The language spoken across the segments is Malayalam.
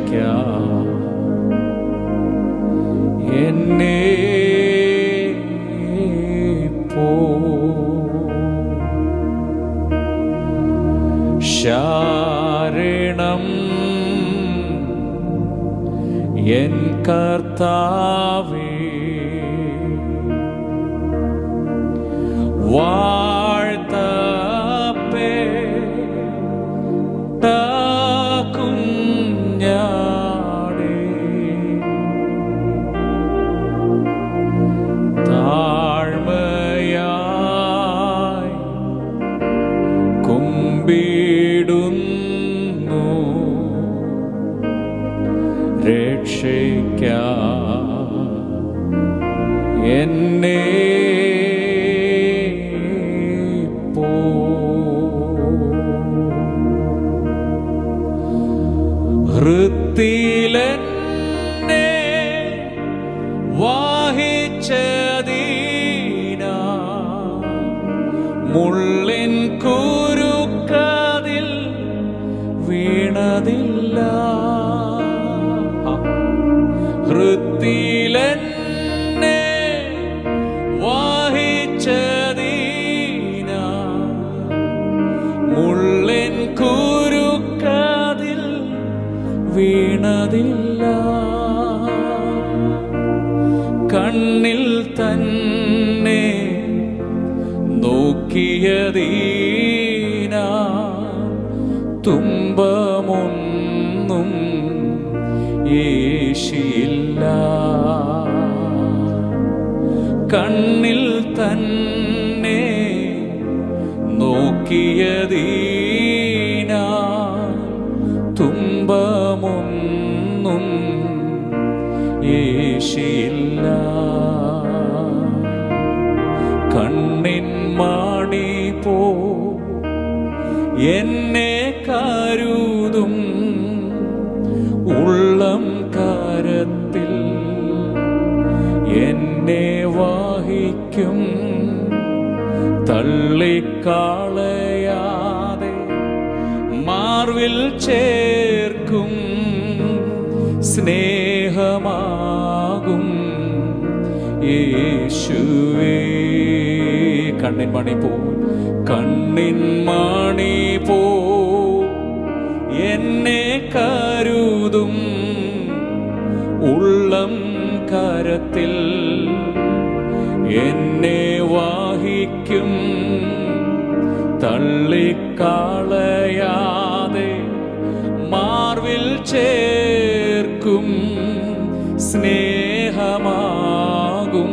എന്നെ പോ ശാരണം എൻ കർത്താവേ വാഴ്ത്തപ്പേട്ട കുഞ്ഞാടേ താഴ്മയായി കുമ്പിടുന്നു രക്ഷിക്ക എന്നെ പോ ഹൃത്തിലെന്നെ വാഹിച്ചതീന മുള്ളിൻ കുരുക്കതിൽ വീണതില്ല ഹൃത്തിലെന്നെ വാഹിച്ചതീന മുള്ളിൻ കുരുക്കതിൽ വീണതില്ല കണ്ണിൽ തന്നെ നോക്കിയതീന തുമ്പമൊന്നും യേശില്ല കണ്ണിൽ തന്നെ നോക്കിയതീന തുമ്പമൊന്നും യേശില്ല കണ്ണിൻ മാണി പോ എന്നെ കരുതും ഉള്ളം കരത്തിൽ എന്നെ വാഹിക്കും തള്ളിക്കാളയാതെ മാർവിൽ ചേർക്കും സ്നേഹമാകും യേശുവേ കണ്ണിൻ മണി പോ കണ്ണിൻ മണി പോ എന്നെ കരുതും ഉള്ളം കരത്തിൽ എന്നെ വാഹിക്കും തള്ളിക്കാളയാതെ മാർവിൽ ചേർക്കും സ്നേഹമാകും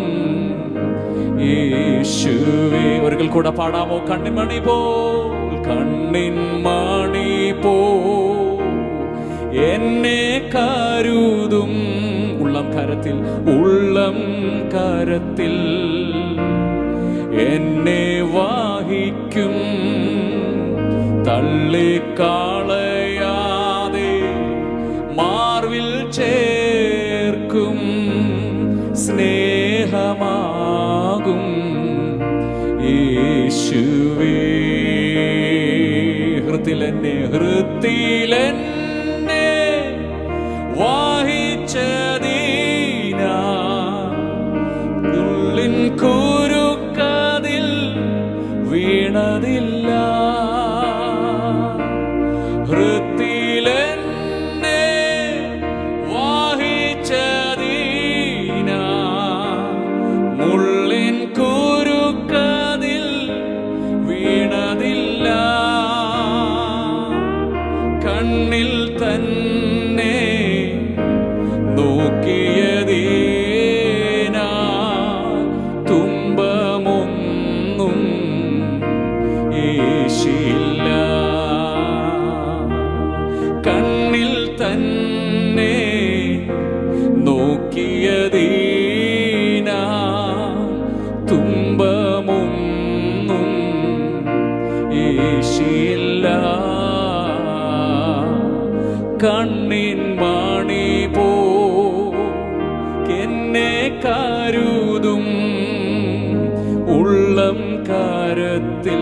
യേശുവേ ഒരിക്കൽ കൂടെ പാടാമോ കണ്ണിമണി പോ കണ്ണിൻ മണി പോ എന്നെ കരുതും ഉള്ളം കരത്തിൽ ഉള്ളം കരത്തിൽ എന്നെ വാഹിക്കും തള്ളിക്കാളയാതെ മാർവിൽ ചേർക്കും സ്നേഹമാകും യേശുവേ ഹൃത്തിലെന്നെ ഹൃത്തിലെന്നെ വാഹിച്ചതീന ഉള്ളിൻ കുരുക്കതിൽ വീണതില്ല ഹൃത്തിലെന്നെ വാഹിച്ചതീന മുള്ളിൻ കുരുക്കതിൽ വീണതില്ല കണ്ണിൽ തന്നെ നോക്കിയതീന തുമ്പമൊന്നും യേശില്ല കണ്ണിൽ തന്നെ നോക്കിയതീന തുമ്പമൊന്നും യേശില്ല കണ്ണിൻ മണി പോ എന്നെ കരുതും ഉള്ളം കരത്തിൽ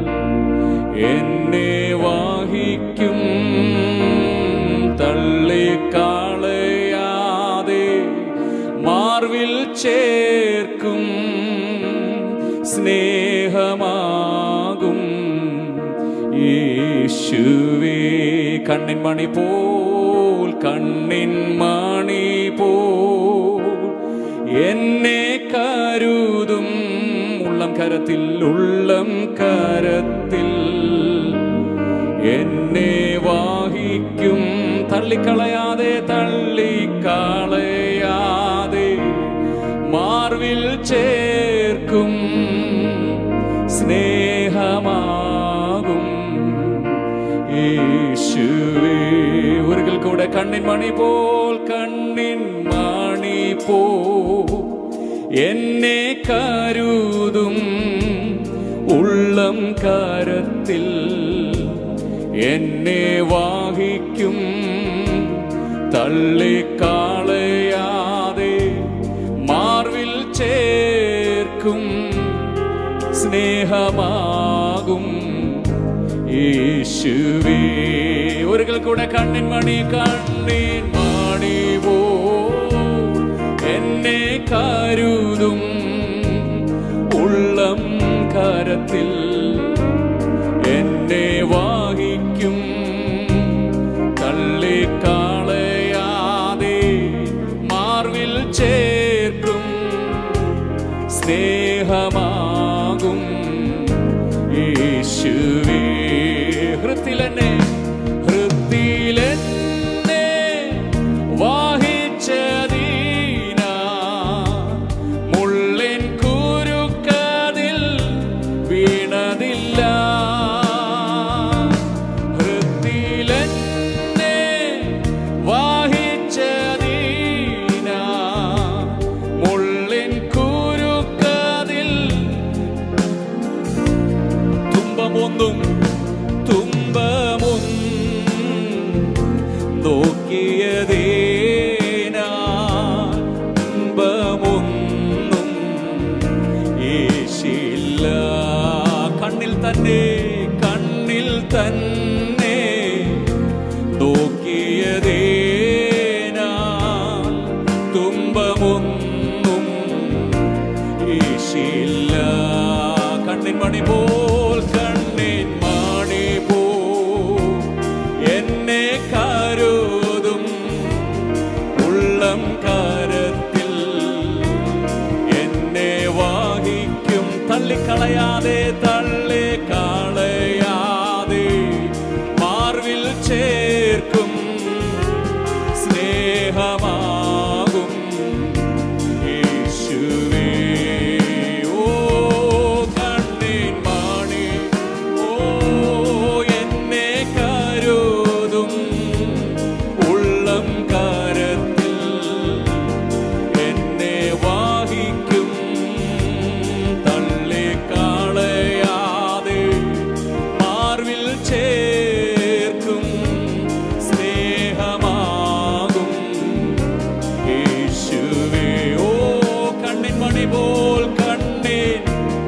എന്നെ വാഹിക്കും തള്ളി ചേർക്കും സ്നേഹമാകും യേശുവേ കണ്ണിൻ മണി പോൽ കണ്ണിൻ മണി പോൽ എന്നെ കരുതും ഉള്ളം കരത്തിൽ ഉള്ളം കരത്തിൽ എന്നെ വാഹിക്കും തള്ളിക്കളയാതെ തള്ളിക്കളയാതെ മാർവിൽ ചേർക്കും സ്നേഹമാകും യേശുവേ ഒരിക്കൽ കൂടെ കണ്ണിൻ മണി പോൽ കണ്ണിൻ മണി പോ എന്നെ കരുതും ഉള്ളം കരത്തിൽ എന്നെ വാഹിക്കും തള്ളിക്കാളയാതെ മാർവിൽ ചേർക്കും സ്നേഹമാകും യേശുവേ ഒരിക്കൽ കൂടെ കണ്ണിൻ മണി കണ്ണിൻ മണി പോ എന്നെ കരുതും ഉള്ളം കരത്തിൽ എന്നെ വാഹിക്കും തള്ളിക്കാളയാതെ മാർവിൽ ചേർക്കും സ്നേഹമാകും യേശുവേ ഹൃത്തിലെന്നെ ഹൃത്തിലെന്നെ വാഹിച്ചതീന മുള്ളിൻ കുരുക്കതിൽ വീണതില്ല ഹൃത്തിലെന്നെ വാഹിച്ചതീന മുള്ളിൻ കുരുക്കതിൽ തുമ്പമൊന്നും തുമ്പമൊന്നും നോക്കിയതേനാ തുമ്പമൊന്നും യേശില്ല കണ്ണിൽ തന്നെ കണ്ണിൽ തന്നെ നോക്കിയതേനാ തുമ്പമൊന്നും യേശില്ല കണ്ണിൻ മണി പോൽ കണ്ണിൻ മണി പോ എന്നെ കരുതും ഉള്ളം കരത്തിൽ എന്നെ വാഹിക്കും തള്ളിക്കളയാതെ തള്ളിക്കളയാതെ മാർവിൽ ചേർക്കും സ്നേഹമാകും യേശുവേ ഓ കണ്ണിൻ മണി ഓ എന്നെ കരുതും ഉള്ളം കരത്തിൽ എന്നെ വാഹിക്കും തള്ളിക്കളയാതെ മാർവിൽ ചേർക്കും സ്നേഹമാകും യേശുവേ ഓ കണ്ണിൻ മണി പോൽ കണ്ണിൻ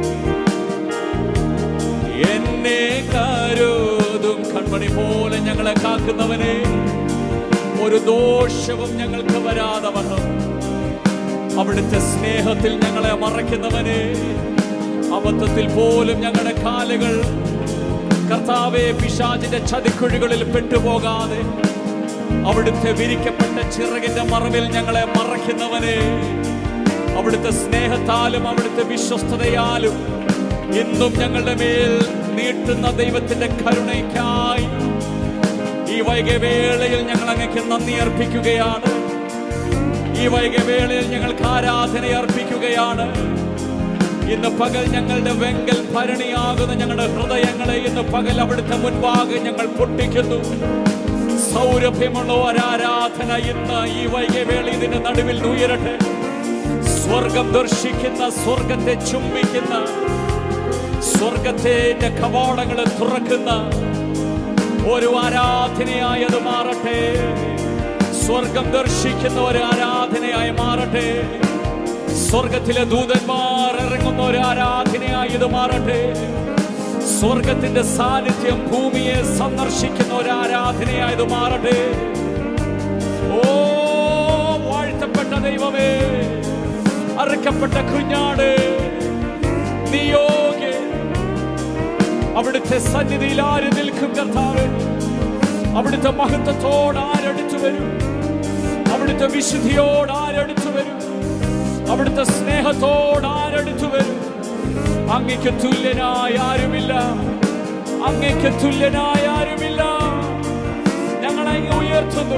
എന്നെ കരുതും കൺമണി പോലെ ഞങ്ങളെ കാക്കുന്നവനെ ഒരു ദോഷവും ഞങ്ങൾക്ക് വരാതെ വണ്ണം അവിടുത്തെ സ്നേഹത്തിൽ ഞങ്ങളെ മറയ്ക്കുന്നവനെ അബദ്ധത്തിൽ പോലും ഞങ്ങളുടെ കാലുകൾ കർത്താവെ പിശാചിന്റെ ചതിക്കുഴികളിൽ പെട്ടുപോകാതെ അവിടുത്തെ വിരിക്കപ്പെട്ട ചിറകിന്റെ മറവിൽ ഞങ്ങളെ മറയ്ക്കുന്നവനെ അവിടുത്തെ സ്നേഹത്താലും അവിടുത്തെ വിശ്വസ്തതയാലും ഇന്നും ഞങ്ങളുടെ മേൽ നീട്ടുന്ന ദൈവത്തിന്റെ കരുണയ്ക്കായി ഈ വൈകവേളയിൽ ഞങ്ങൾ അങ്ങക്ക് നന്ദി അർപ്പിക്കുകയാണ് ഈ വൈകവേളയിൽ ഞങ്ങൾക്ക് ആരാധന അർപ്പിക്കുകയാണ് ഇന്ന് പകൽ ഞങ്ങളുടെ വെങ്കൽ ഭരണിയാകുന്ന ഞങ്ങളുടെ ഹൃദയങ്ങളെ ഇന്ന് പകൽ അവിടുത്തെ മുൻപാകെ ഞങ്ങൾ പൊട്ടിക്കുന്നു സൗരഭ്യമുള്ള ഒരാരാധന ഇന്ന് ഈ വൈകവേള ഇതിന്റെ നടുവിൽ ഉയരട്ടെ സ്വർഗം ദർശിക്കുന്ന സ്വർഗത്തെ ചുംബിക്കുന്ന സ്വർഗത്തിന്റെ കവാടങ്ങൾ തുറക്കുന്ന ഒരു ആരാധനയായി അത് മാറട്ടെ സ്വർഗം ദർശിക്കുന്ന ഒരു ആരാധനയായി മാറട്ടെ സ്വർഗത്തിലെ ദൂതന്മാർ ഇറങ്ങുന്ന ഒരു ആരാധനയായി ഇത് മാറട്ടെ സ്വർഗത്തിന്റെ സാന്നിധ്യം ഭൂമിയെ സന്ദർശിക്കുന്ന ഒരു ആരാധനയായി ഇത് മാറട്ടെ ഓ വാഴ്ത്തപ്പെട്ട ദൈവമേ അറുക്കപ്പെട്ട കുഞ്ഞാട് നീ യോഗ്യൻ അവിടുത്തെ സന്നിധിയിൽ ആര് നിൽക്കും കർത്താവ് അവിടുത്തെ മഹത്വത്തോട് ആരടുത്തു വരും അവിടുത്തെ വിശുദ്ധിയോട് ആരടുത്തു വരും അവിടുത്തെ സ്നേഹത്തോട് ആരടുത്തു വരും അങ്ങയ്ക്ക് തുല്യനായ ആരുമില്ല അങ്ങയ്ക്ക് തുല്യനായ ആരുമില്ല ഞങ്ങൾ അങ്ങ് ഉയർത്തുന്നു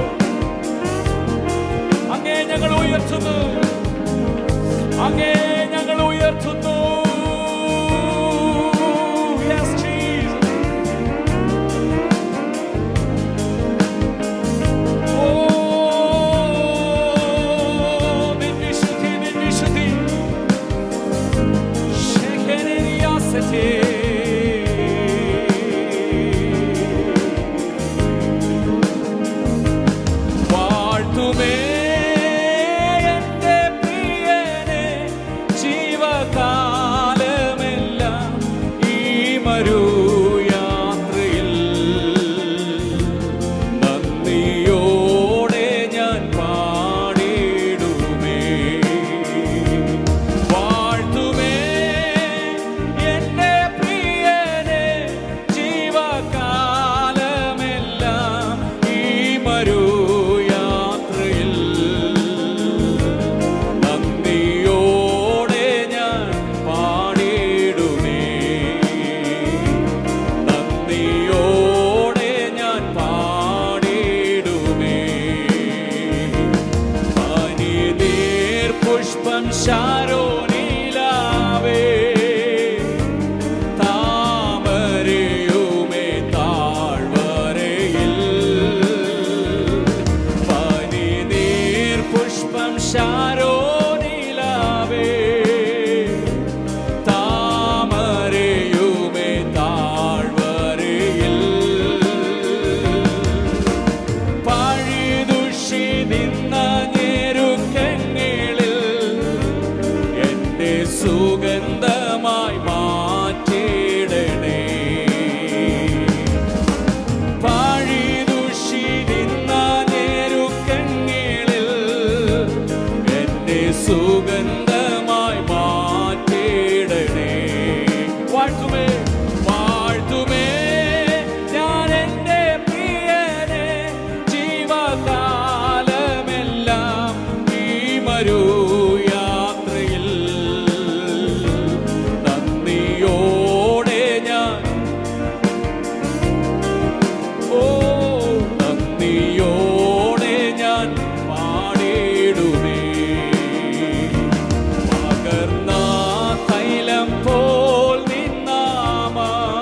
അങ്ങേ ഞങ്ങൾ ഉയർത്തുന്നു അങ്ങേ ഞങ്ങൾ ഉയർത്തുന്നു Yes, Jesus. Oh, നിൻ വിശുദ്ധി, നിൻ വിശുദ്ധി. ശേഖരരിയാസത്തെ. വാഴ്ത്തുമേ എൻ്റെ പ്രിയനെ ജീവകാലമെല്ലാം ഈ മരുയാത്രയിൽ നന്ദിയോടെ ഞാൻ പാടിടുമേ വാഴ്ത്തുമേ എൻ്റെ പ്രിയനെ ജീവകാലമെല്ലാം ഈ മരുയാത്രയിൽ നന്ദിയോടെ ഞാൻ പാടിടുമേ നന്ദിയോടെ ഞാൻ പാടിടുമേ പനിനീർ പുഷ്പം ശാരോനിലാവേ താമരയുമേ താഴ്വരയിൽ പനിനീർ പുഷ്പം ശാരോനിലാവേ താമരയുമേ താഴ്വരയിൽ പഴിതുഷി നിന്ന ഞെരുക്കങ്ങളിൽ എന്റെ സുഗന്ധമായി മാറ്റിയിടണേ പഴിതുഷി നിന്ന ഞെരുക്കങ്ങളിൽ എന്റെ സുഗന്ധമായി മാറ്റിയിടണേ വാഴ്ത്തുമേ വാഴ്ത്തുമേ ഞാൻ എൻ്റെ പ്രിയനെ ജീവകാലമെല്ലാം ഈ മരുയാത്രയിൽ നന്ദിയോടെ ഞാൻ ഓ നന്ദിയോടെ ഞാൻ പാടിടുമേ പകർന്ന തൈലം പോൽ നിന്നാമ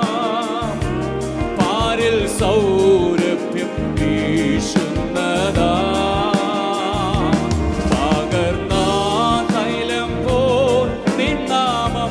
പാരിൽ സൗരഭ്യം വീശുന്നതാ പകർന്ന തൈലം പോൽ നിന്നാമം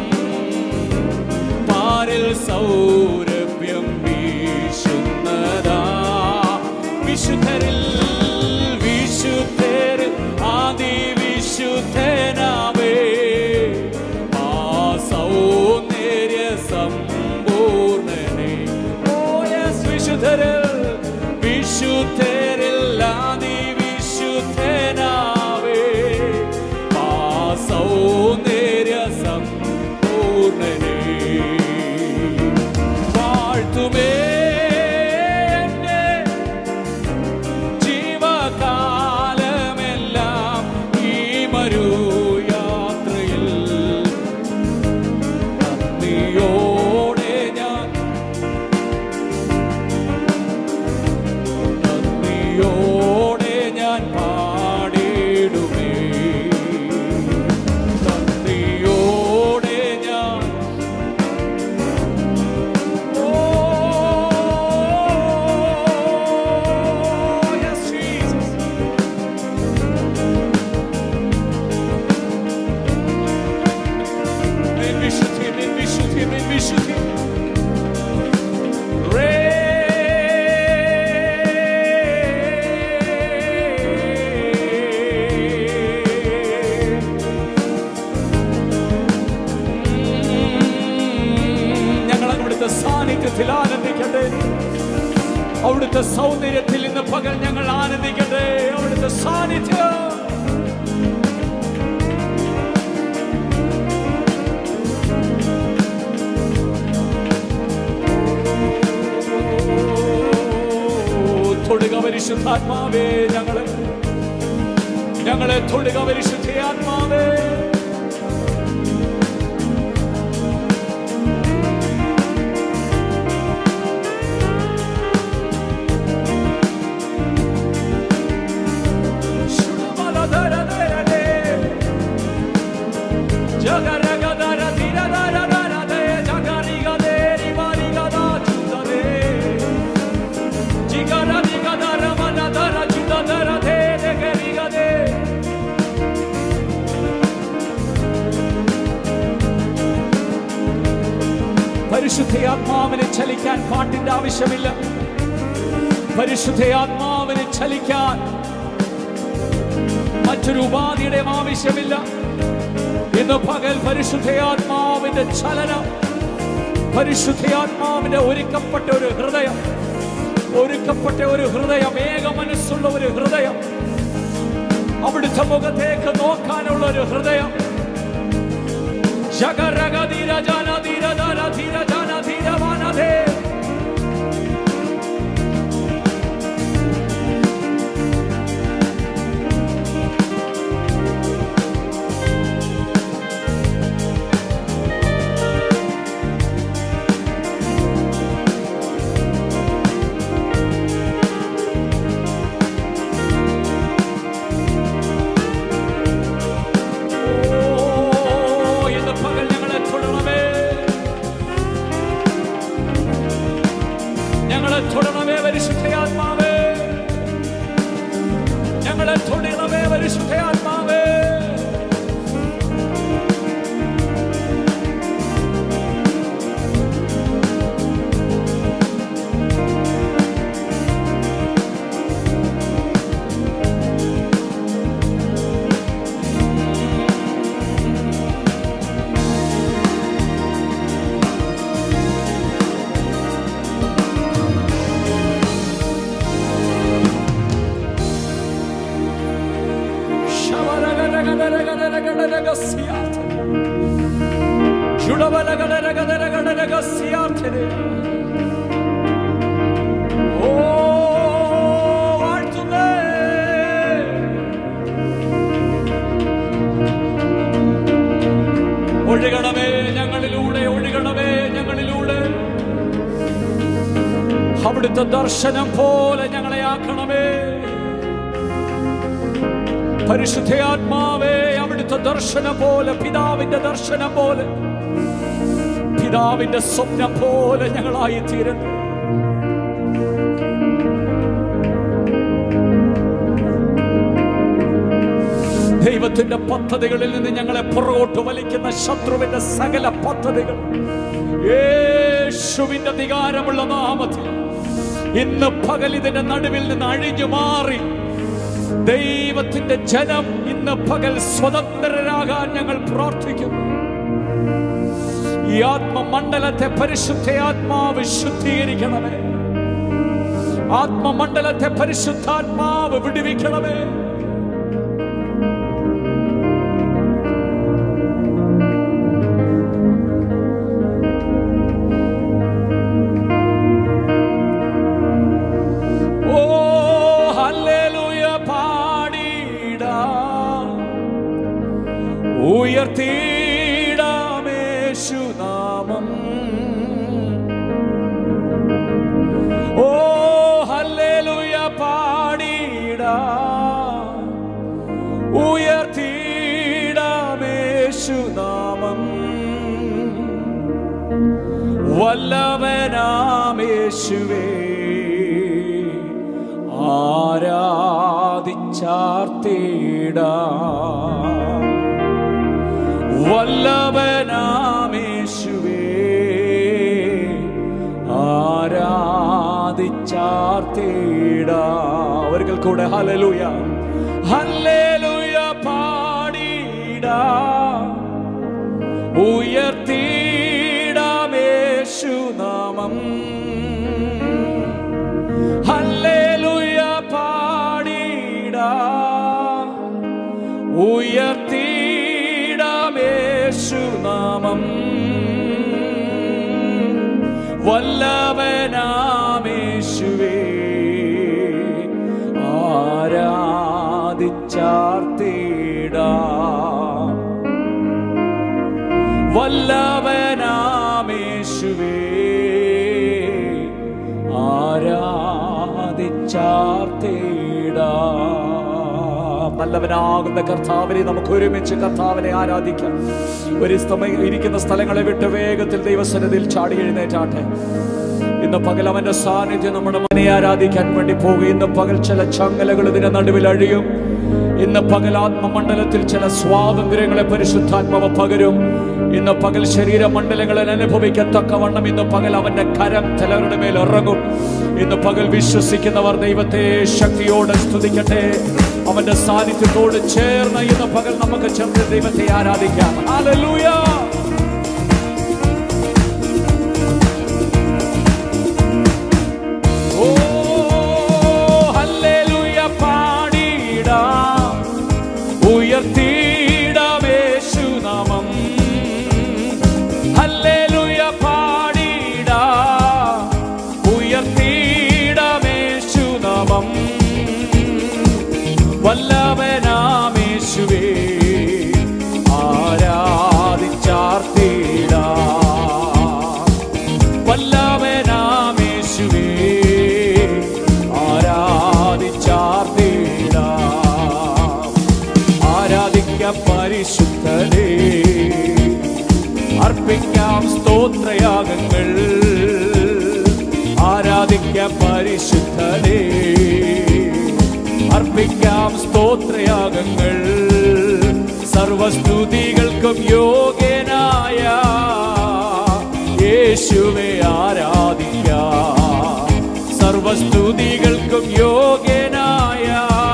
പാരിൽ സൗരഭ്യം വീശുന്നതാ വിശുദ്ധരിൽ വിശുദ്ധരിൽ ആദി വിശുദ്ധനാവേ ആ സൗന്ദര്യ സമ്പൂർണനെ ഓ യെസ് വിശുദ്ധരിൽ വിശുദ്ധരിൽ ആദി വിശുദ്ധനാവേ ആ സൗന്ദര്യ സമ്പൂർണനെ വാഴ്ത്തുമേ എന്നെ ജീവകാലമെല്ലാം ഈ മരുയാത്രയിൽ നന്ദിയോടെ ഞാൻ നന്ദിയോടെ ഞാൻ പാടിടുമേ നന്ദിയോടെ ഞാൻ Oh, yes, Jesus. നിൻ വിശുദ്ധി, നിൻ വിശുദ്ധി, നിൻ വിശുദ്ധി. Rain. ഞങ്ങൾ അവിടുത്തെ സാന്നിധ്യത്തിൽ ആനന്ദിക്കട്ടെ അവിടുത്തെ സൗന്ദര്യത്തിൽ ഇന്ന് പകൽ ഞങ്ങൾ ആനന്ദിക്കട്ടെ അവിടുത്തെ സാന്നിധ്യം പരിശുദ്ധാത്മാവേ ഞങ്ങളെ ഞങ്ങളെ തൊടുക പരിശുദ്ധാത്മാവേ പരിശുദ്ധയാത്മാവിനെ ചലിക്കാൻ പാട്ടിന്റെ ആവശ്യമില്ല പരിശുദ്ധയാത്മാവിനെ ചലിക്കാൻ മറ്റൊരു ഉപാധിയുടെയും ആവശ്യമില്ല ഇന്ന് പകൽ പരിശുദ്ധയാത്മാവിന്റെ ചലനം പരിശുദ്ധയാത്മാവിന്റെ ഒരുക്കപ്പെട്ട ഒരു ഹൃദയം ഒരുക്കപ്പെട്ട ഒരു ഹൃദയം ഏക മനസ്സുള്ള ഒരു ഹൃദയം അവിടുത്തെ മുഖത്തേക്ക് നോക്കാനുള്ള ഒരു ഹൃദയം ജഗരഗധീര ജനധീര ധീര ജനധീര വനധേ ഓ, ഇന്ന് പകൽ ഞങ്ങളെ തൊടണമേ ഞങ്ങളെ തൊടണമേ പരിശുദ്ധയാത്മാവേ ഞങ്ങളെ തൊടണമേ പരിശുദ്ധയാത്മാവേ ശവരഗരഗരഗരഗരഗസിയാർത്ഥന. ശുഡവലഗരഗരഗരഗരഗസിയാർത്ഥന. ഓ, വാഴ്ത്തുന്നേ. ഒഴുകണമേ ഞങ്ങളിലൂടെ ഒഴുകണമേ ഞങ്ങളിലൂടെ അവിടുത്തെ ദർശനം പോലെ ഞങ്ങളെ ആക്കണമേ പരിശുദ്ധയാത്മാവേ അവിടുത്തെ ദർശനം പോലെ പിതാവിന്റെ ദർശനം പോലെ പിതാവിന്റെ സ്വപ്നം പോലെ ഞങ്ങളായി തീരണം ദൈവത്തിന്റെ പദ്ധതികളിൽ നിന്ന് ഞങ്ങളെ പുറകോട്ട് വലിക്കുന്ന ശത്രുവിന്റെ സകല പദ്ധതികൾ യേശുവിന്റെ അധികാരമുള്ള നാമത്തിൽ ഇന്ന് പകൽ ഇതിന്റെ നടുവിൽ നിന്ന് അഴിഞ്ഞു മാറി ദൈവത്തിന്റെ ജനം ഇന്ന് പകൽ സ്വതന്ത്രരാകാൻ ഞങ്ങൾ പ്രാർത്ഥിക്കുന്നു ഈ ആത്മമണ്ഡലത്തെ പരിശുദ്ധ ആത്മാവ് ശുദ്ധീകരിക്കണമേ ആത്മമണ്ഡലത്തെ പരിശുദ്ധാത്മാവ് വിടുവിക്കണമേ ഓ ഹല്ലേലൂയ പാടിടാം ഉയർത്തിടാമേശുനാമം ഓ ഹല്ലേലൂയ പാടിടാം ഉയർത്തിടാമേശുനാമം വല്ലവനാമേശുവേ ആരാധിച്ചാർത്തിടാ വല്ലവനാമേശുവേ ആരാധിച്ചാർത്തിടാ ഒരിക്കൽ കൂടെ ഹലലൂയ ഹല്ലേലൂയ പാടിടാ ഉയർത്തിടാമേശുനാമം ഹല്ലേലൂയ പാടിടാ ഉയർത്തിടാമേശുനാമം വല്ലവനാമേശുവേ ആരാധിച്ചാർത്തിടാം വല്ലവനാമേശുവേ ആരാധിച്ചാർത്തിടാം നല്ലവനാകുന്ന കർത്താവിനെ നമുക്ക് ഒരുമിച്ച് കർത്താവിനെ ആരാധിക്കാം ഒരു സ്ഥമ- ഇരിക്കുന്ന സ്ഥലങ്ങളെ വിട്ട് വേഗത്തിൽ ദൈവസന്നിധിയിൽ ചാടി എഴുന്നേറ്റാട്ടെ ഇന്ന് പകൽ അവന്റെ സാന്നിധ്യം നമ്മുടെ മനെ ആരാധിക്കാൻ വേണ്ടി പോകും ഇന്ന് പകൽ ചില ചങ്ങലകൾ ഇതിന്റെ നടുവിൽ അഴിയും ഇന്ന് പകൽ ആത്മമണ്ഡലത്തിൽ ചില സ്വാതന്ത്ര്യങ്ങളെ പരിശുദ്ധാത്മാവ് പകരും ഇന്ന് പകൽ ശരീരമണ്ഡലങ്ങളിൽ അനുഭവിക്കത്തക്കവണ്ണം ഇന്ന് പകൽ അവന്റെ കരം ചിലരുടെ മേൽ ഇറങ്ങും ഇന്ന് പകൽ വിശ്വസിക്കുന്നവർ ദൈവത്തെ ശക്തിയോടെ സ്തുതിക്കട്ടെ അവന്റെ സാന്നിധ്യത്തോട് ചേർന്ന് ഇന്ന് പകൽ നമുക്ക് ചേർന്ന് ദൈവത്തെ ആരാധിക്കാം ഹല്ലേലൂയ ഓ ഹല്ലേലൂയ പാടിടാം ഉയർത്തിയിടാം യേശുനാമം ഹല്ലേലൂയ പാടിടാം ഉയർത്തിയിടാം യേശുനാമം വല്ലവനാമേശുവേ ആരാധിച്ചാർത്തിടാം വല്ലവനാമേശുവേ ആരാധിച്ചാർത്തിടാം ആരാധിക്കാം പരിശുദ്ധരേ അർപ്പിക്കാം സ്തോത്രയാഗങ്ങൾ ആരാധിക്കാം പരിശുദ്ധരേ അർപ്പിക്കാം സ്തോത്രയാഗങ്ങൾ സർവസ്തുതികൾക്കും യോഗ്യനായ യേശുവെ ആരാധിക്കാം സർവസ്തുതികൾക്കും യോഗ്യനായ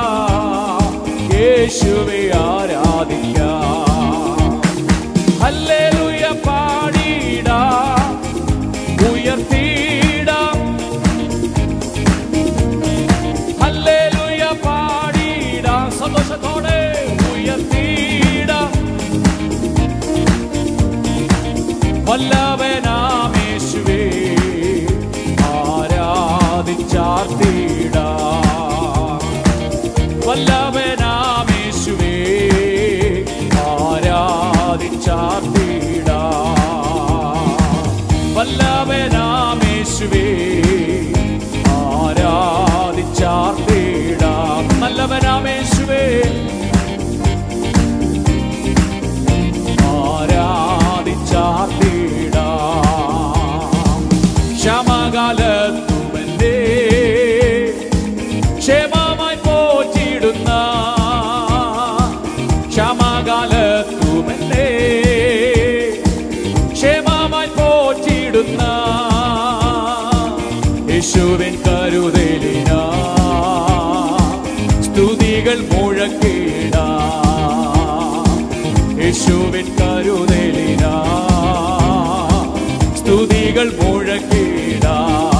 യേശുവെ ആരാധിക്കാം ഹല്ലേലൂയ പാടിടാം ഉയർത്തിയിടാം ഹല്ലേലൂയ പാടിടാം സന്തോഷത്തോടെ ഉയർത്തിയിടാം വല്ലവനാമേശുവേ ആരാധിച്ചാർത്തിടാം വല്ലവനാമേശുവേ ആരാധിച്ചാർത്തിടാം വല്ലവനാമേശുവേ ആരാധിച്ചാർത്തിടാം നല്ലവനാമേശുവേ ആരാധിച്ചാർത്തിടാം ക്ഷമകാലത്തുമന്റെ ക്ഷേമമായി പോറ്റിടുന്ന ക്ഷമകാലത്തുമന്റെ ക്ഷേമമായി പോറ്റിടുന്ന യേശുവിൻ കരുതലിന സ്തുതികൾ മുഴക്കിടാ യേശുവിൻ കരുതലിന സ്തുതികൾ മുഴക്കിടാ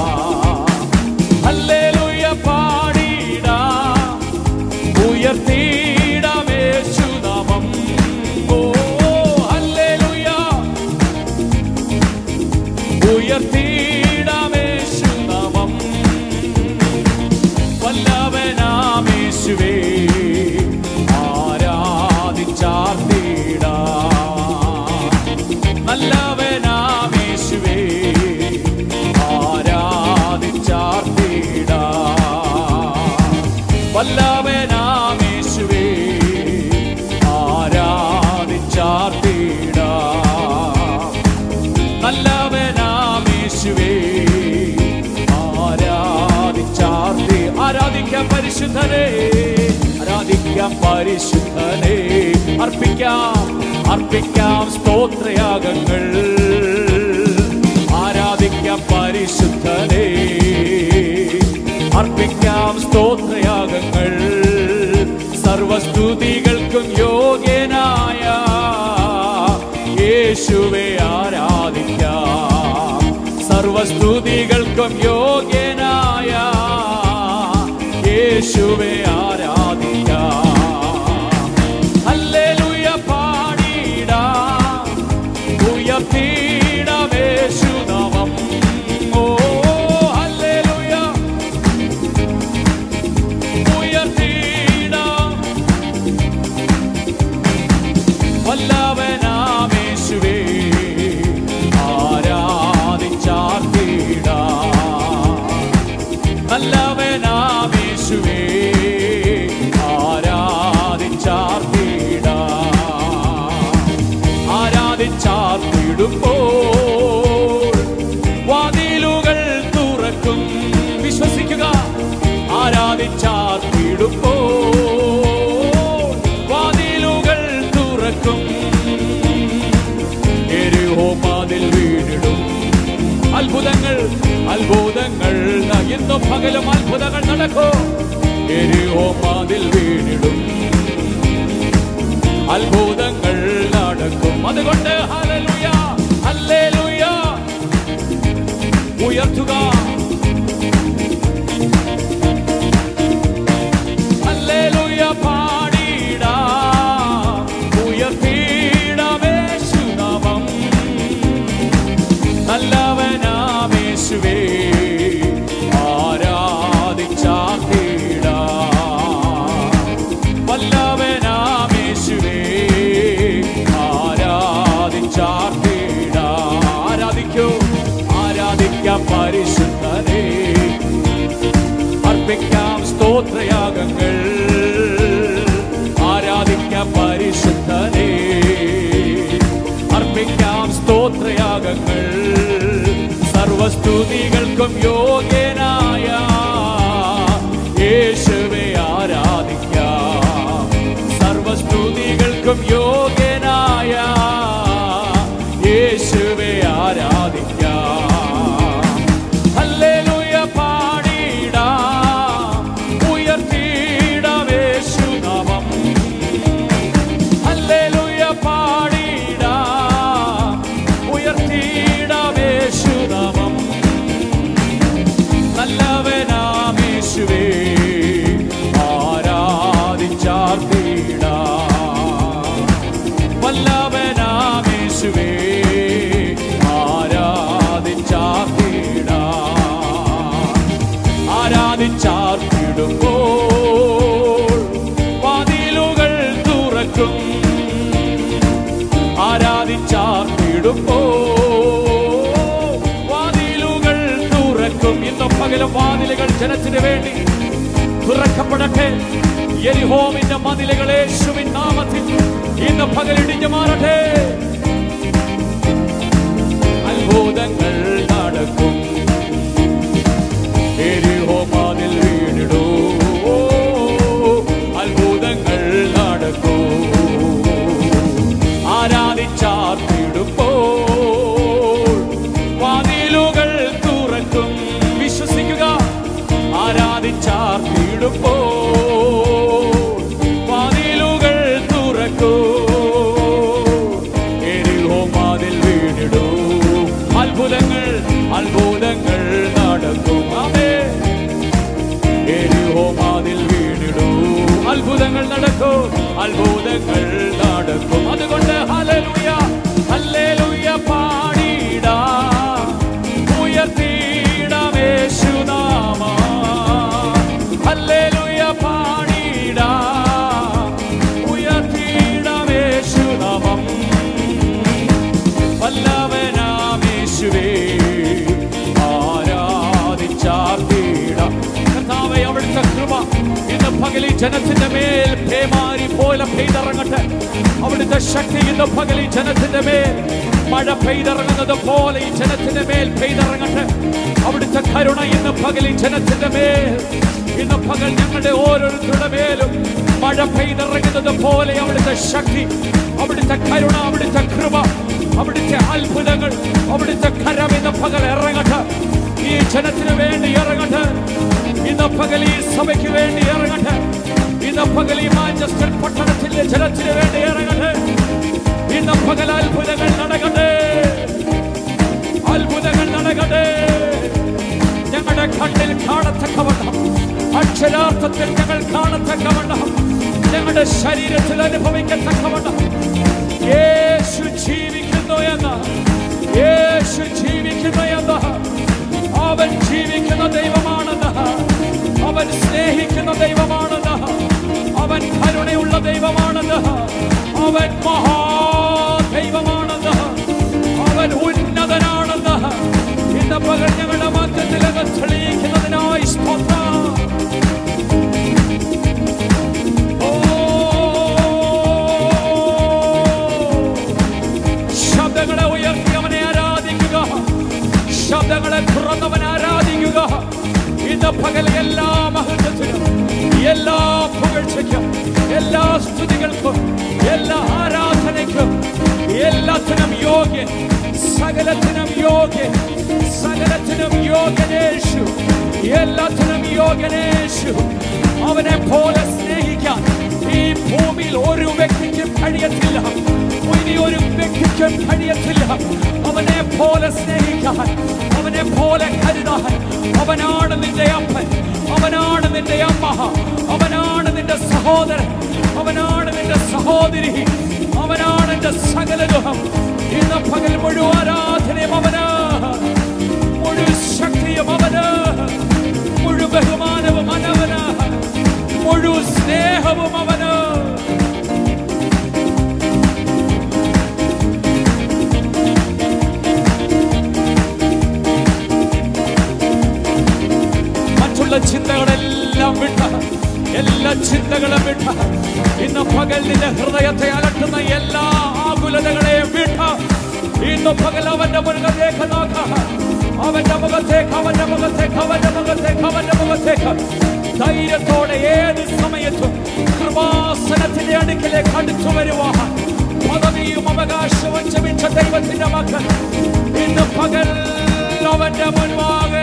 ഹല്ലേലൂയ പാടിടാ ഉയർത്തിയിടാം യേശുനാമം ഓ ഹല്ലേലൂയ ഉയർത്തിയിടാം യേശുനാമം വല്ലവനാമേശുവേ ആരാധിച്ചാർത്തിടാം നല്ലവനാമേശുവേ ആരാധിച്ചാർത്തിടാം വല്ലവനാമേശുവേ ആരാധിച്ചാർത്തിടാം നല്ലവനാമേശുവേ ആരാധിച്ചാർത്തി ആരാധിക്കാം പരിശുദ്ധനെ ആരാധിക്കാം പരിശുദ്ധനെ അർപ്പിക്കാം അർപ്പിക്കാം സ്തോത്രയാഗങ്ങൾ ആരാധിക്കാം പരിശുദ്ധനെ അർപ്പിക്കാം സ്തോത്രയാഗങ്ങൾ സർവസ്തുതികൾക്കും യോഗ്യനായ യേശുവെ ആരാധിക്കാം സർവസ്തുതികൾക്കും യോഗ്യനായ യേശുവെ ആരാധിക്കാം ഹല്ലേലൂയ പാടിടാം ഉയർത്തിയിടാം യേശുനാമം ഓ ഹല്ലേലൂയ ഉയർത്തിയിടാം അത്ഭുതങ്ങൾ ഇന്നും പകലും അത്ഭുതങ്ങൾ നടക്കും എരിയോ മാതിൽ വീണിടും അത്ഭുതങ്ങൾ നടക്കും അതുകൊണ്ട് ഹല്ലേലൂയ ഹല്ലേലൂയ ഉയർത്തുക ഹല്ലേലൂയ പാടിടാം ഉയർത്തിയിടാം യേശുനാമം നല്ലവനാമേശുവേ ആരാധിച്ചാർത്തിടാം വല്ലവനാമേശുവേ ആരാധിച്ചാർത്തിടാം ആരാധിക്കൂ ആരാധിക്കാം പരിശുദ്ധനേ അർപ്പിക്കാം സ്തോത്രയാഗങ്ങൾ ആരാധിക്കാം പരിശുദ്ധനേ അർപ്പിക്കാം സ്തോത്രയാഗങ്ങൾ സർവസ്തുതികൾക്കും യോഗ്യനായ യേശുവെ ആരാധിക്കാം സർവസ്തുതികൾക്കും യോഗ്യനായ യേശുവെ ആരാധിക്കാം ഹല്ലേലൂയ പാടിടാം ഉയർത്തിയിടാം യേശുനാമം ഹല്ലേലൂയ പാടിടാം ഉയർത്തിയിടാം യേശുനാമം നല്ലവനാം യേശുവേ ആരാധിച്ചാർത്തിടാം വല്ലവനാം യേശുവേ ആരാധിച്ചാർത്തിടാം ആരാധിച്ചാർത്തിടുമ്പോൾ വാതിലുകൾ തുറക്കും ആരാധിച്ചാർത്തിടുമ്പോൾ വാതിലുകൾ തുറക്കും ഇന്നും പകലും വാതിലുകൾ ജനത്തിന് വേണ്ടി തുറക്കപ്പെടട്ടെ എരിഹോമിന്റെ മതിലുകൾ യേശുവിൻ നാമത്തിൽ ഇന്ന് പകലിടിഞ്ഞു മാറട്ടെ അത്ഭുതങ്ങൾ നടക്കും എരിഹോ മതിൽ വീണിടൂ അത്ഭുതങ്ങൾ നടക്കൂ ആരാധിച്ചാർത്തിടുമ്പോൾ വാതിലുകൾ തുറക്കും വിശ്വസിക്കുക ആരാധിച്ചാർത്തിടുമ്പോൾ വാതിലുകൾ തുറക്കൂ എരിഹോ മതിൽ വീണിടൂ അത്ഭുതങ്ങൾ അത്ഭുതങ്ങൾ നടക്കും ആമേ എരിഹോ മാതിൽ വീണിടൂ അത്ഭുതങ്ങൾ നടക്കും അത്ഭുതങ്ങൾ നടക്കും അതുകൊണ്ട് ഹല്ലേലൂയ ഹല്ലേലൂയ പാടിടാ ഉയർത്തിയിടാം യേശുനാമ ഹല്ലേലൂയ പാടിടാ ഉയർത്തിയിടാം യേശുനാമം വല്ലവനാമേശുവേ ആരാധിച്ചാർത്തിടാം കർത്താവേ അവിടുത്തെ കൃപ ഇന്ന് പകലി ജനത്തിന്റെ മേൽ പേമാരി പോലെ പെയ്തിറങ്ങട്ടെ അവിടുത്തെ ശക്തി ഇന്ന് പകലി ജനത്തിന്റെ മേൽ മഴ പെയ്തിറങ്ങുന്നത് പോലെ ഈ ജനത്തിന്റെ മേൽ പെയ്തിറങ്ങട്ടെ അവിടുത്തെ കരുണ ഇന്ന് പകലി ജനത്തിന്റെ മേൽ ഇന്ന് പകൽ ഞങ്ങളുടെ ഓരോരുത്തരുടെ മേലും മഴ പെയ്തിറങ്ങുന്നത് പോലെ അവിടുത്തെ ശക്തി അവിടുത്തെ കരുണ അവിടുത്തെ കൃപ അവിടുത്തെ അത്ഭുതങ്ങൾ അവിടുത്തെ കരം ഇന്ന് പകൽ ഇറങ്ങട്ടെ ഈ ജനത്തിന് വേണ്ടി ഇറങ്ങട്ടെ ഇന്ന് പകൽ ഈ സഭയ്ക്ക് വേണ്ടി ഇറങ്ങട്ടെ ഇന്ന് പകൽ ഈ മാഞ്ചസ്റ്റർ പട്ടണത്തിലെ ജനത്തിന് വേണ്ടി ഇറങ്ങട്ടെ ഇന്ന് പകൽ അത്ഭുതങ്ങൾ നടക്കട്ടെ അത്ഭുതങ്ങൾ നടക്കട്ടെ ഞങ്ങളുടെ കണ്ണിൽ കാണത്തക്കവണ്ണം അക്ഷരാർത്ഥത്തിൽ ഞങ്ങൾ കാണത്തക്കവണ്ണം ഞങ്ങളുടെ ശരീരത്തിൽ അനുഭവിക്കത്തക്കവണ്ണം യേശു ജീവിക്കുന്നു എന്ന് യേശു ജീവിക്കുന്നു എന്ന് അവൻ ജീവിക്കുന്ന ദൈവമാണെന്ന് അവൻ സ്നേഹിക്കുന്ന ദൈവമാണെന്ന് അവൻ കരുണയുള്ള ദൈവമാണെന്ന് അവൻ മഹാദൈവമാണെന്ന് അവൻ ഉന്നതനാണെന്ന് ഇന്ന് പകൽ ഞങ്ങളുടെ മധ്യത്തിൽ അത് തെളിയിക്കുന്നതിനായി സ്തോത്രം ഓ ശബ്ദങ്ങളെ ഉയർത്തി അവനെ ആരാധിക്കുക ശബ്ദങ്ങളെ തുറന്നവൻ ആരാധിക്കുക ഇന്ന് പകൽ എല്ലാ മഹത്വത്തിനും എല്ലാ പുകഴ്ചയ്ക്കും എല്ലാ സ്തുതികൾക്കും എല്ലാ ആരാധനയ്ക്കും എല്ലാത്തിനും യോഗ്യൻ സകലത്തിനും യോഗ്യൻ സകലത്തിനും യോഗ്യനേഷു എല്ലാത്തിനും യോഗ്യനേഷു അവനെ പോലെ സ്നേഹിക്കാൻ ഈ ഭൂമിയിൽ ഒരു വ്യക്തിക്കും കഴിയത്തില്ല ഇനി ഒരു വ്യക്തിക്കും കഴിയത്തില്ല അവനെ പോലെ സ്നേഹിക്കാൻ അവനെ പോലെ കരുതാൻ അവനാണ് നിന്റെ അപ്പൻ അവനാണ് നിന്റെ അമ്മ അവനാണ് നിന്റെ സഹോദരൻ അവനാണ് നിന്റെ സഹോദരി അവനാണ് എന്റെ സകലരുഹം ഇന്ന് പകൽ മുഴുവൻ ആരാധനയും അവന് മുഴു ശക്തിയും അവന് മുഴു ബഹുമാനവും അവന് മുഴു സ്നേഹവും അവന് മറ്റുള്ള ചിന്തകളെല്ലാം വിട്ട എല്ലാ ചിന്തകളും വിട്ട ഇന്ന് പകൽ നിന്റെ ഹൃദയത്തെ അലട്ടുന്ന എല്ലാ ആകുലതകളെയും വിട്ട ഇന്ന് പകൽ അവന്റെ മുഖത്തേക്ക് നോക്ക അവന്റെ മുഖത്തേക്ക് അവന്റെ മുഖത്തേക്ക് അവന്റെ മുഖത്തേക്ക് അവന്റെ മുഖത്തേക്ക് ധൈര്യത്തോടെ ഏത് സമയത്തും കൃപാസനത്തിന്റെ അടുക്കിലേക്ക് അടുത്തു വരുവാൻ പദവിയും അവകാശവും ക്ഷമിച്ച ദൈവത്തിന്റെ മക്കൾ ഇന്ന് പകൽ അവന്റെ മുൻപാകെ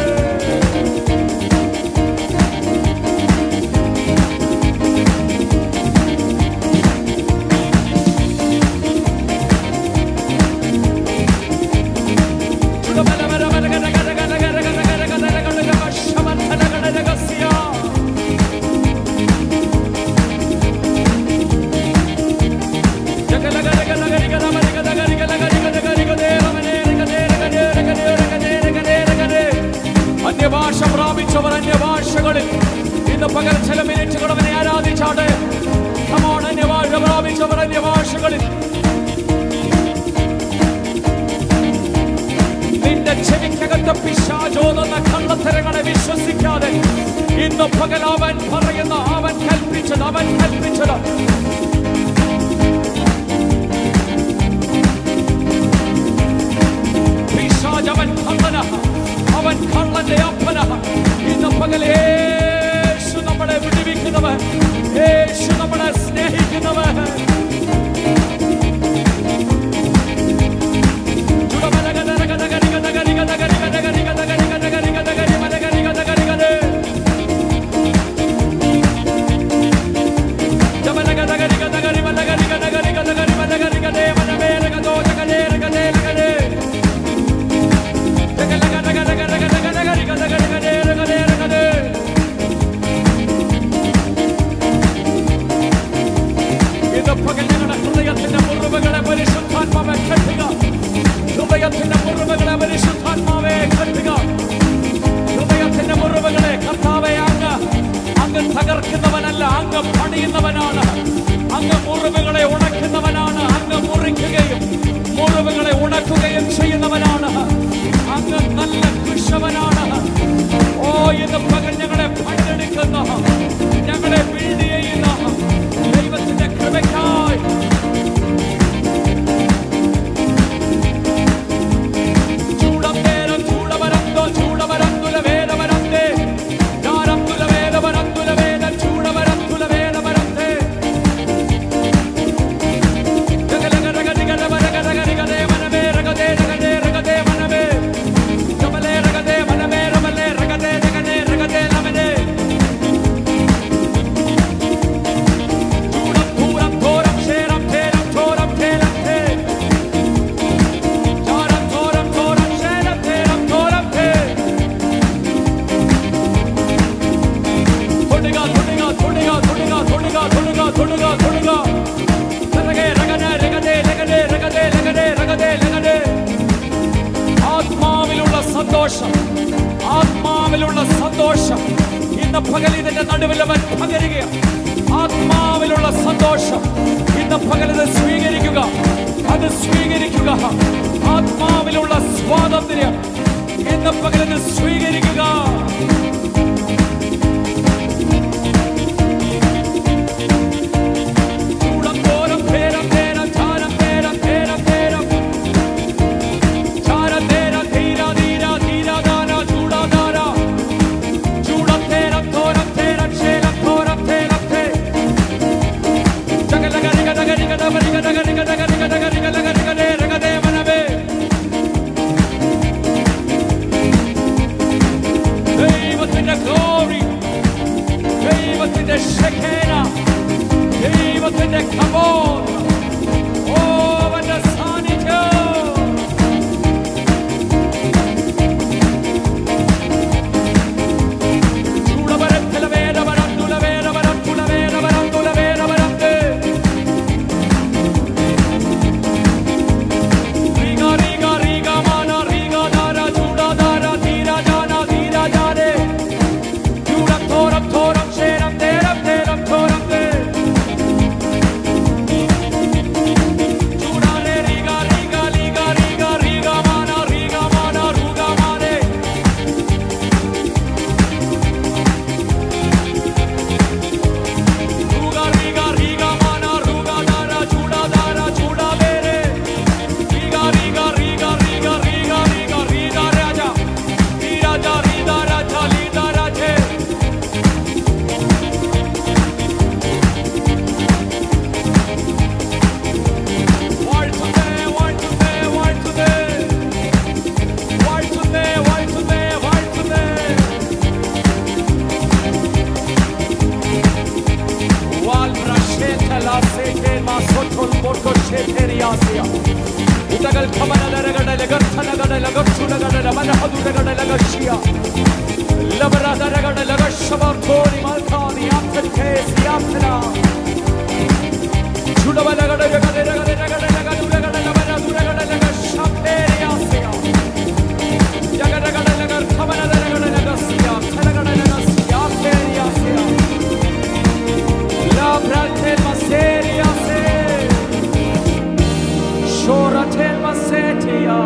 അന്യഭാഷ പ്രാപിച്ചവർ അന്യഭാഷകളിൽ ഇന്ന് പകൽ ചില മിനിറ്റുകൾ അവനെ ആരാധിച്ചാട്ടെ കമോൺ അന്യഭാഷ പ്രാപിച്ചവർ അന്യഭാഷകളിൽ നിന്റെ ചെവിക്കകത്ത് പിശാചോദന കള്ളത്തരങ്ങളെ വിശ്വസിക്കാതെ ഇന്ന് പകൽ അവൻ പറയുന്ന അവൻ കൽപ്പിച്ചത് അവൻ കൽപ്പിച്ചത് പിശാച് അവൻ കള്ളന അവൻ കള്ളന്റെ അപ്പന ഇന്ന് പകൽ യേശു നമ്മളെ വിടുവിക്കുന്നവൻ യേശു നമ്മളെ സ്നേഹിക്കുന്നവൻ ഇത് പകൽ ഞങ്ങളുടെ ഹൃദയത്തിന്റെ മുറിവുകളെ പരിശുദ്ധാത്മാവെ കെട്ടുക ഹൃദയത്തിന്റെ മുറിവുകളെ പരിശുദ്ധാത്മാവെ കെട്ടുക ഹൃദയത്തിന്റെ മുറിവുകളെ കർത്താവെ അങ്ങ് അങ്ങ് തകർക്കുന്നവനല്ല അങ്ങ് പണിയുന്നവനാണ് അങ്ങ് മുറിവുകളെ ഉണക്കുന്നവനാണ് അങ്ങ് മുറിക്കുകയും മുറിവുകളെ ഉണക്കുകയും ചെയ്യുന്നവനാണ് അങ്ങ് നല്ല കൃഷവനാണ് ഓ ഇന്ന് പകൽ ഞങ്ങളെ പണ്ടെടുക്കുന്ന ഞങ്ങളെ ബിൽഡ് ചെയ്യുന്ന ദൈവത്തിന്റെ കൃപയ്ക്കായി ചൂടന്തേരം ചൂടവരന്തോ ചൂടവരന്തുല വേദവരന്തേ ചാരന്തുല വേദവരന്തുല വേദ ചൂടവരന്തുല വേദവരന്തേ ജഗലഗരഗരിഗരവരഗരഗരിഗരേ മനമേ രഗദേ രഗദേ രഗദേ മനമേ കമലേ രഗദേ മനമേ രമലേ രഗദേ രഗദേ രഗദേ നമനേ ചൂടം ധൂരം ഘോരം ക്ഷേരം ധേരം ഘോരം ധേരം ധേ ചാരം ഘോരം ഘോരം ക്ഷേരം ധേരം ഘോരം ധേ തൊടുക തൊടുക തൊടുക തൊടുക തൊടുക തൊടുക തൊടുക തൊടുക രഗേ രഗനേ രഗദേ രഗദേ രഗദേ രഗദേ രഗദേ രഗദേ ആത്മാവിലുള്ള സന്തോഷം ആത്മാവിലുള്ള സന്തോഷം ഇന്ന് പകൽ ഇതിന്റെ നടുവിൽ അവൻ പകരുകയാണ് ആത്മാവിലുള്ള സന്തോഷം ഇന്ന് പകൽ ഇത് സ്വീകരിക്കുക അത് സ്വീകരിക്കുക ആത്മാവിലുള്ള സ്വാതന്ത്ര്യം ഇന്ന് പകൽ ഇത് സ്വീകരിക്കുക ചൂടം തോരം പേരം പേരം ചാരം പേരം പേരം പേരം ചാരം തേരം ധീര ധീര ധീര ദാന ചൂടാദാര ചൂടം തേരം തോരം തേരം ശേലം തോരം തേരം തേ ജഗലഗരിഗ ഗരിഗ ഗരിഗ ഗരിഗ ഗരിഗ ഗരിഗ ഗരിഗ ഗരിഗ മനവേ സേകേ മാസോട്ടോൽ പോർക്കോ ഷേതേരിയാസിയ ഉടകൾ ഖമനദരഗട ലഗർത്ഥനഗട ലഗച്ചുടഗട ലമനഹദുടഗട ലഗഷിയ ലബരദരഗട ലഗഷബർത്തോനി മൽഖാദി Apte സിയാപ്തന ചുടവലഗട ലഗട ലഗട ലഗട ലഗടുടഗട ലബരദുടഗട ലഗഷംതേരിയാസിയ ജഗടഗട ലഗർ ഖമനദരഗട ലഗസിയ ഖലഗട ലഗസിയ തേരിയാസിയ Labratel maseriase Shoratel masetia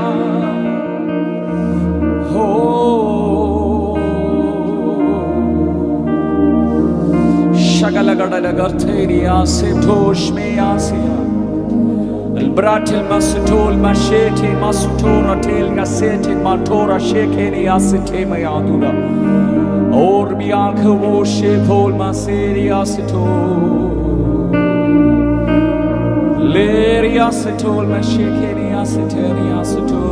Oh Shagalagadala garteriase toshmeasia Albratil masutol mashete masutora tel gasete matora shekeni asete mayadura Orbianca voshe pol maseriasito Leriasitol mashekeniasiteniasito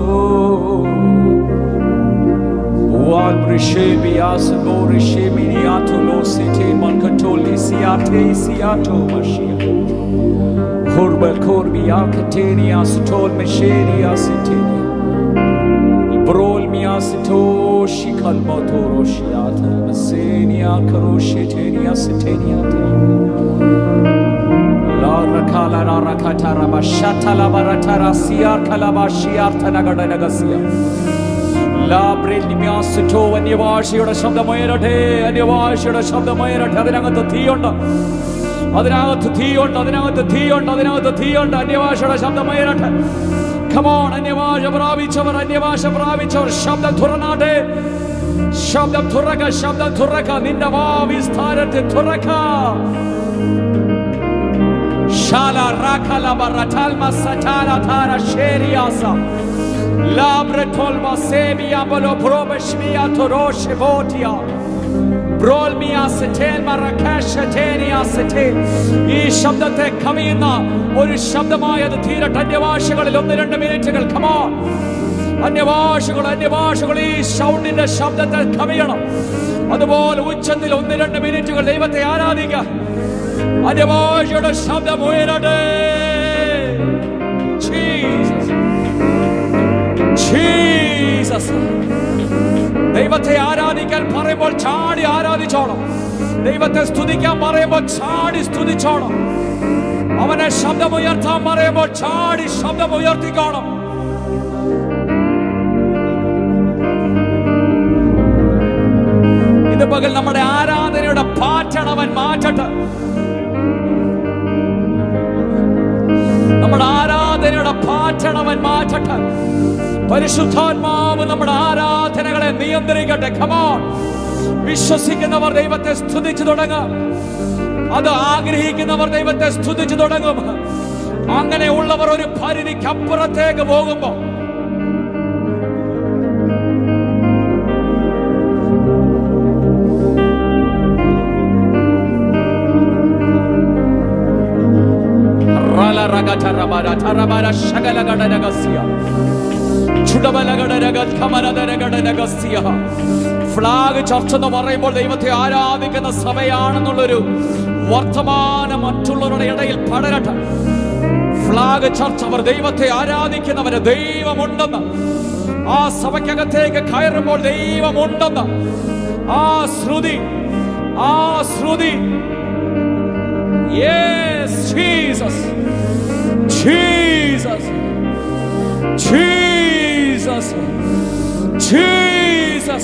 Walbrishebias gorisheminiato lo sete mankatoli siate siato mashia Horbel korbiakateniasitol masheriasitenia Brol miasito shikal motoro shiata masenia karoshetenia setenia La rakala la rakatara bashata la baratara siar kalaba shiar tanagada nagasia La breli miasito അന്യഭാഷയുടെ ശബ്ദമുയരട്ടെ അന്യഭാഷയുടെ ശബ്ദമുയരട്ടെ അതിനകത്ത് തീയുണ്ട് അതിനകത്ത് തീയുണ്ട് അതിനകത്ത് തീയുണ്ട് അതിനകത്ത് തീയുണ്ട് അന്യഭാഷയുടെ ശബ്ദമുയരട്ടെ കമോൺ അന്യഭാഷ പ്രാപിച്ചവർ അന്യഭാഷ പ്രാപിച്ചവർ ശബ്ദം തുറന്നാട്ടെ ശബ്ദം തുറക്ക ശബ്ദം തുറക്ക നിന്റെ വാ വിസ്താരത്തെ തുറക്ക ശാല റാഖല ബററ്റാൽമ സറ്റാല താര ശേരിയാസ ലാബ്രറ്റോൽമ സേബിയ ബലോ പ്രോബഷ്മിയ തുറോഷെ ബോട്ടിയ ഈ ശബ്ദത്തെ കവിയുന്ന ഒരു ശബ്ദമായി അത് തീരട്ടെ അന്യഭാഷകളിൽ ഒന്ന് രണ്ട് മിനിറ്റുകൾ കമാ അന്യഭാഷകൾ അന്യഭാഷകൾ ഈ സൗണ്ടിന്റെ ശബ്ദത്തെ കവിയണം അതുപോലെ ഉച്ചത്തിൽ ഒന്ന് രണ്ട് മിനിറ്റുകൾ ദൈവത്തെ ആരാധിക്കുക അന്യഭാഷയുടെ ശബ്ദം ഉയരട്ടെ Jesus. Jesus. ദൈവത്തെ ആരാധിക്കാൻ പറയുമ്പോൾ ചാടി ആരാധിച്ചോണം ദൈവത്തെ സ്തുതിക്കാൻ പറയുമ്പോൾ ചാടി സ്തുതിച്ചോണം അവനെ ശബ്ദമുയർത്താൻ പറയുമ്പോൾ ചാടി ശബ്ദം ഉയർത്തിക്കോണം ഇത് പകൽ നമ്മുടെ ആരാധനയുടെ പാറ്റൺ അവൻ മാറ്റട്ടെ നമ്മുടെ ആരാധനയുടെ പാറ്റൺ അവൻ മാറ്റട്ടെ പരിശുദ്ധാത്മാവ് നമ്മുടെ ആരാധനകളെ നിയന്ത്രിക്കട്ടെ ഖമോൺ വിശ്വസിക്കുന്നവർ ദൈവത്തെ സ്തുതിച്ചു തുടങ്ങും അത് ആഗ്രഹിക്കുന്നവർ ദൈവത്തെ സ്തുതിച്ചു തുടങ്ങും അങ്ങനെയുള്ളവർ ഒരു പരിധിക്ക് അപ്പുറത്തേക്ക് പോകുമ്പോ ഫ്ലാഗ് ചർച്ച എന്ന് പറയുമ്പോൾ ദൈവത്തെ ആരാധിക്കുന്ന സഭയാണെന്നുള്ളൊരു വർത്തമാനം മറ്റുള്ളവരുടെ ഇടയിൽ പടരട്ടെ ഫ്ലാഗ് ചർച്ച അവർ ദൈവത്തെ ആരാധിക്കുന്നവര് ദൈവമുണ്ടെന്ന് ആ സഭയ്ക്കകത്തേക്ക് കയറുമ്പോൾ ദൈവമുണ്ടെന്ന് ആ ശ്രുതി ആ ശ്രുതി Yes, Jesus. Jesus. Jesus. Jesus.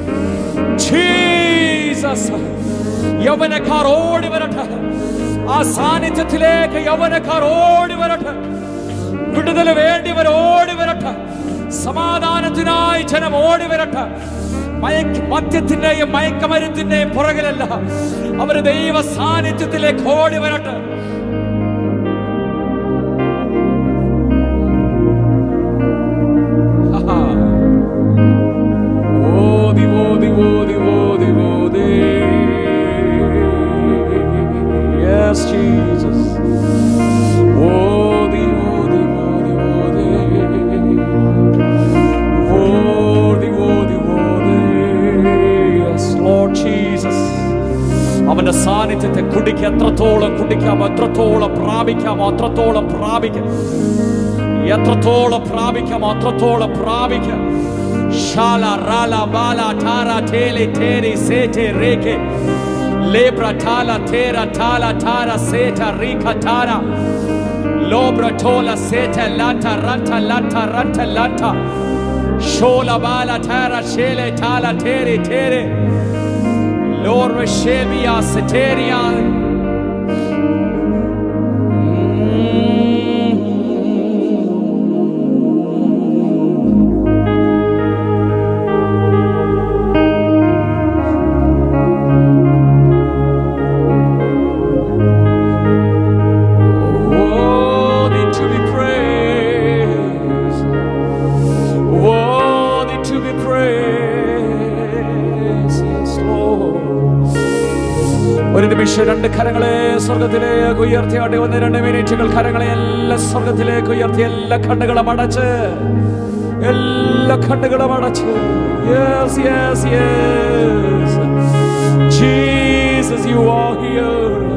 Jesus. യൗവനക്കാർ ഓടി വരട്ടെ ആ സാന്നിധ്യത്തിലേക്ക് യൗവനക്കാർ ഓടി വരട്ടെ വിടുതൽ വേണ്ടിവർ ഓടി വരട്ടെ സമാധാനത്തിനായി ജനം ഓടി വരട്ടെ മയക്ക് മദ്യത്തിന്റെയും മയക്കമരുത്തിന്റെയും പുറകിലല്ല അവര് ദൈവ സാന്നിധ്യത്തിലേക്ക് ഓടി വരട്ടെ ആഹാ. ഓതി ഓതി ഓതി ഓതി ഓതി Yes, Jesus. ഓതി ഓതി ഓതി ഓതി ഓതി ഓതി ഓതി Yes, Lord Jesus. അവന്റെ സാന്നിധ്യത്തെ കുടിക്ക് എത്രത്തോളം കുടിക്ക പ്രാപിക്കാമോ എത്രത്തോളം പ്രാപിക്കാമോ അത്രത്തോളം പ്രാപിക്കാം എത്രത്തോളം പ്രാപിക്കാമോ അത്രത്തോളം പ്രാപിക്കാം ശാല റാല ബാല ടാര ടേലെ ടേരെ സേറ്റെ രേഖെ ലേബ്ര ടാല തേര ടാല ടാര സേറ്റ റീഖ ടാര ലോബ്ര ടോല സേറ്റ ലാറ്റ റട്ട ലട്ട റട്ട ലട്ട ഷോല ബാല ടാര ഷേലെ ടാല ടേരെ ടേരെ ലോർവ ഷേബിയ സെറ്റേരിയ Worthy to be praised. Worthy to be praised. Yes, Lord. ഒരു നിമിഷം രണ്ട് കരങ്ങളെ സ്വർഗത്തിലേക്ക് ഉയർത്തിയാട്ടെ ഒന്ന് രണ്ട് മിനിറ്റുകൾ കരങ്ങളെ എല്ലാ സ്വർഗത്തിലേക്ക് ഉയർത്തി എല്ലാ കണ്ണുകളും അടച്ച് എല്ലാ കണ്ണുകളും അടച്ച് yes yes yes Jesus you are here